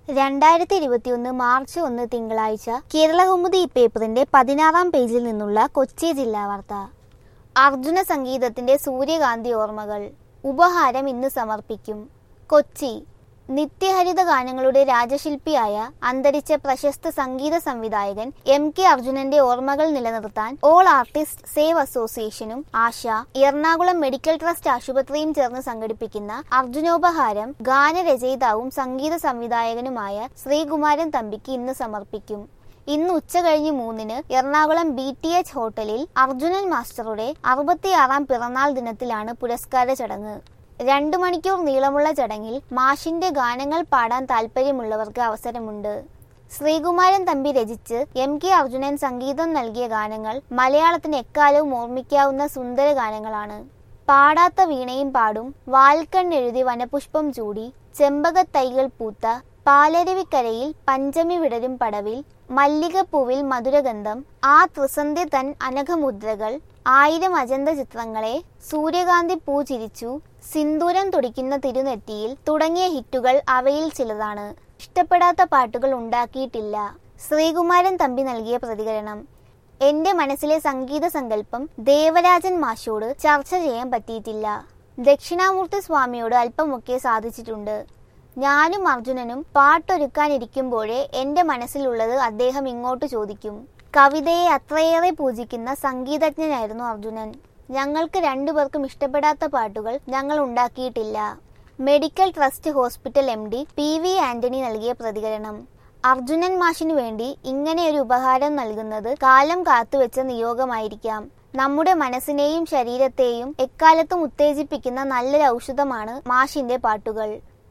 രണ്ടായിരത്തി ഇരുപത്തിയൊന്ന് മാർച്ച് ഒന്ന് തിങ്കളാഴ്ച കേരളകൗമുദി പേപ്പറിന്റെ പതിനാറാം പേജിൽ നിന്നുള്ള കൊച്ചി ജില്ലാ വാർത്ത അർജുന സംഗീതത്തിന്റെ സൂര്യകാന്തി ഓർമ്മകൾ ഉപഹാരം ഇന്ന് സമർപ്പിക്കും കൊച്ചി നിത്യഹരിത ഗാനങ്ങളുടെ രാജശില്പിയായ അന്തരിച്ച പ്രശസ്ത സംഗീത സംവിധായകൻ എം കെ അർജുനന്റെ ഓർമ്മകൾ നിലനിർത്താൻ ഓൾ ആർട്ടിസ്റ്റ് സേവ് അസോസിയേഷനും ആശ എറണാകുളം മെഡിക്കൽ ട്രസ്റ്റ് ആശുപത്രിയും ചേർന്ന് സംഘടിപ്പിക്കുന്ന അർജുനോപഹാരം ഗാനരചയിതാവും സംഗീത സംവിധായകനുമായ ശ്രീകുമാരൻ തമ്പിക്ക് ഇന്ന് സമർപ്പിക്കും ഇന്ന് ഉച്ച കഴിഞ്ഞ് മൂന്നിന് എറണാകുളം ബി ടി എച്ച് ഹോട്ടലിൽ അർജുനൻ മാസ്റ്ററുടെ അറുപത്തിയാറാം പിറന്നാൾ ദിനത്തിലാണ് പുരസ്കാര ചടങ്ങ് രണ്ടു മണിക്കൂർ നീളമുള്ള ചടങ്ങിൽ മാഷിന്റെ ഗാനങ്ങൾ പാടാൻ താല്പര്യമുള്ളവർക്ക് അവസരമുണ്ട് ശ്രീകുമാരൻ തമ്പി രചിച്ച് എം കെ അർജുനൻ സംഗീതം നൽകിയ ഗാനങ്ങൾ മലയാളത്തിന് എക്കാലവും ഓർമ്മിക്കാവുന്ന സുന്ദര ഗാനങ്ങളാണ് പാടാത്ത വീണയും പാടും വാൽക്കണ്ണെഴുതി വനപുഷ്പം ചൂടി ചെമ്പകത്തൈകൾ പൂത്ത പാലരുവിക്കരയിൽ പഞ്ചമി വിടരും പടവിൽ മല്ലികപ്പൂവിൽ മധുരഗന്ധം ആ ത്രിസന്ധ്യ തൻ അനഘമുദ്രകൾ ആയിരം അജന്ത ചിത്രങ്ങളെ സൂര്യകാന്തി പൂ ചിരിച്ചു സിന്ദൂരം തുടിക്കുന്ന തിരുനെറ്റിയിൽ തുടങ്ങിയ ഹിറ്റുകൾ അവയിൽ ചിലതാണ് ഇഷ്ടപ്പെടാത്ത പാട്ടുകൾ ഉണ്ടാക്കിയിട്ടില്ല ശ്രീകുമാരൻ തമ്പി നൽകിയ പ്രതികരണം എന്റെ മനസ്സിലെ സംഗീത സങ്കല്പം ദേവരാജൻ മാഷോട് ചർച്ച ചെയ്യാൻ പറ്റിയിട്ടില്ല ദക്ഷിണാമൂർത്തി സ്വാമിയോട് അല്പമൊക്കെ സാധിച്ചിട്ടുണ്ട് ഞാനും അർജുനനും പാട്ടൊരുക്കാനിരിക്കുമ്പോഴേ എന്റെ മനസ്സിലുള്ളത് അദ്ദേഹം ഇങ്ങോട്ട് ചോദിക്കും കവിതയെ അത്രയേറെ പൂജിക്കുന്ന സംഗീതജ്ഞനായിരുന്നു അർജുനൻ ഞങ്ങൾക്ക് രണ്ടുപേർക്കും ഇഷ്ടപ്പെടാത്ത പാട്ടുകൾ ഞങ്ങൾ ഉണ്ടാക്കിയിട്ടില്ല medical trust hospital M D P V Antony നൽകിയ പ്രതികരണം അർജുനൻ മാഷിനു വേണ്ടി ഇങ്ങനെ ഒരു ഉപഹാരം നൽകുന്നത് കാലം കാത്തുവെച്ച നിയോഗമായിരിക്കാം നമ്മുടെ മനസ്സിനെയും ശരീരത്തെയും എക്കാലത്തും ഉത്തേജിപ്പിക്കുന്ന നല്ലൊരു ഔഷധമാണ് മാഷിന്റെ പാട്ടുകൾ